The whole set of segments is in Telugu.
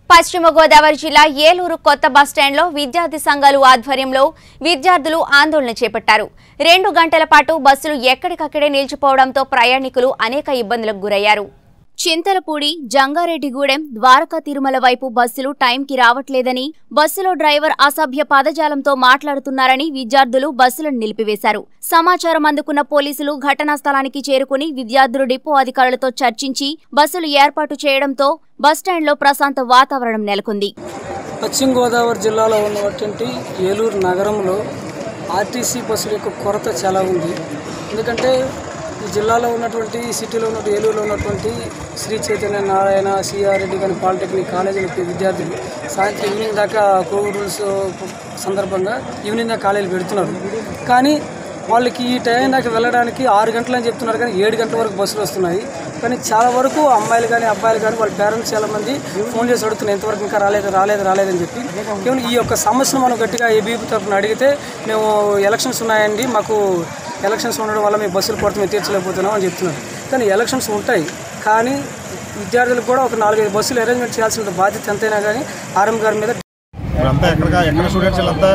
పశ్చిమ గోదావరి జిల్లా ఏలూరు కొత్త బస్టాండ్లో విద్యార్థి సంఘాలు ఆధ్వర్యంలో విద్యార్థులు ఆందోళన చేపట్టారు రెండు గంటల పాటు బస్సులు ఎక్కడికక్కడే నిలిచిపోవడంతో ప్రయాణికులు అనేక ఇబ్బందులకు గురయ్యారు చింతలపూడి జంగారెడ్డిగూడెం ద్వారకా తిరుమల వైపు బస్సులు టైంకి రావట్లేదని బస్సులో డ్రైవర్ అసభ్య పదజాలంతో మాట్లాడుతున్నారని విద్యార్థులు బస్సులను నిలిపివేశారు సమాచారం అందుకున్న పోలీసులు ఘటనా స్థలానికి చేరుకుని విద్యార్థులు డిపో అధికారులతో చర్చించి బస్సులు ఏర్పాటు చేయడంతో బస్టాండ్లో ప్రశాంత వాతావరణం నెలకొంది పశ్చిమ గోదావరి జిల్లాలో ఉన్నటువంటి ఏలూరు నగరంలో ఆర్టీసీ బస్సుల యొక్క కొరత చాలా ఉంది ఎందుకంటే ఈ జిల్లాలో ఉన్నటువంటి సిటీలో ఉన్న ఏలూరులో ఉన్నటువంటి శ్రీ చైతన్య నారాయణ సిఆర్ రెడ్డి కానీ పాలిటెక్నిక్ కాలేజీల విద్యార్థులు సాయంత్రం ఈవినింగ్ దాకా కోవిడ్ రూల్స్ సందర్భంగా ఈవినింగ్ దాకా కాలేజీలు పెడుతున్నారు కానీ వాళ్ళకి ఈ టైం దాకా వెళ్ళడానికి ఆరు గంటలు అని చెప్తున్నారు కానీ ఏడు గంటల వరకు బస్సులు వస్తున్నాయి కానీ చాలా వరకు అమ్మాయిలు కానీ అబ్బాయిలు కానీ వాళ్ళ పేరెంట్స్ చాలా మంది ఫోన్ చేసి అడుగుతున్నారు ఎంతవరకు ఇంకా రాలేదు రాలేదు రాలేదని చెప్పి కేవలం ఈ యొక్క సమస్యను మనం గట్టిగా ఏబీపీ తరఫున అడిగితే మేము ఎలక్షన్స్ ఉన్నాయండి మాకు ఎలక్షన్స్ ఉండడం వల్ల మేము బస్సులు కొరత మేము తీర్చలేకపోతున్నాం అని చెప్తున్నారు కానీ ఎలక్షన్స్ ఉంటాయి కానీ విద్యార్థులకు కూడా ఒక నాలుగైదు బస్సులు అరేంజ్మెంట్ చేయాల్సిన బాధ్యత ఎంతైనా కానీ ఆర్ఎం గారి మీద వీళ్ళంతా ఎక్కడ ఎక్కడ స్టూడెంట్స్ వీళ్ళంతా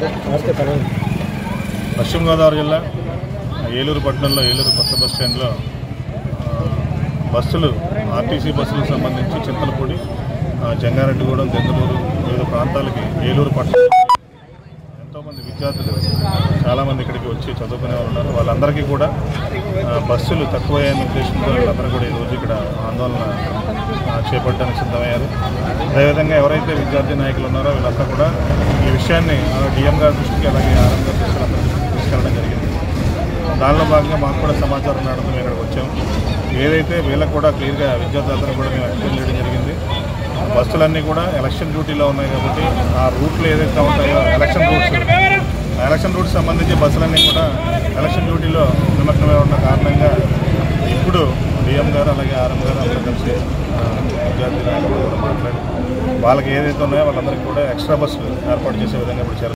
పశ్చిమ గోదావరి జిల్లా ఏలూరు పట్టణంలో ఏలూరు కొత్త బస్ స్టాండ్లో ఆ, బస్సులు ఆర్టీసీ బస్సులకు సంబంధించి చింతలపూడి ఆ, జంగారెడ్డిగూడెం దెంగలూరు వివిధ ప్రాంతాలకి ఏలూరు పట్టణం ఎంతోమంది విద్యార్థులు చాలామంది ఇక్కడికి వచ్చి చదువుకునే వాళ్ళు ఉన్నారు వాళ్ళందరికీ కూడా ఆ, బస్సులు తక్కువయ్యే ఉద్దేశంతో వీళ్ళందరూ కూడా ఈరోజు ఇక్కడ ఆందోళన ఆ, చేపట్టడానికి సిద్ధమయ్యారు అదేవిధంగా ఎవరైతే విద్యార్థి నాయకులు ఉన్నారో వీళ్ళంతా కూడా ఈ విషయాన్ని డిఎం గారి దృష్టికి అలాగే ఆర్ఎం గారి దృష్టికి అందరి దృష్టికి తీసుకెళ్ళడం జరిగింది దానిలో భాగంగా మాకు కూడా సమాచారం రావడంతో మేము ఇక్కడికి వచ్చాము ఏదైతే వీళ్ళకు కూడా క్లియర్గా విద్యార్థులందరూ కూడా మేము ఎక్స్ప్లెయిన్ చేయడం జరిగింది బస్సులన్నీ కూడా ఎలక్షన్ డ్యూటీలో ఉన్నాయి కాబట్టి ఆ రూట్లు ఏదైతే ఉంటాయో ఎలక్షన్ రూట్స్ ఆ ఎలక్షన్ రూట్స్ సంబంధించి బస్సులన్నీ కూడా ఎలక్షన్ డ్యూటీలో నిమగ్నమై ఉన్న కారణంగా ఇప్పుడు డిఎం గారు అలాగే ఆర్ఎం గారు అందరూ కలిసి ఆ, విద్యార్థి నాయకులు కూడా మాట్లాడి వాళ్ళకి ఏదైతే ఉన్నాయో వాళ్ళందరికీ కూడా ఎక్స్ట్రా బస్సులు ఏర్పాటు చేసే విధంగా ఇప్పుడు చేయాలి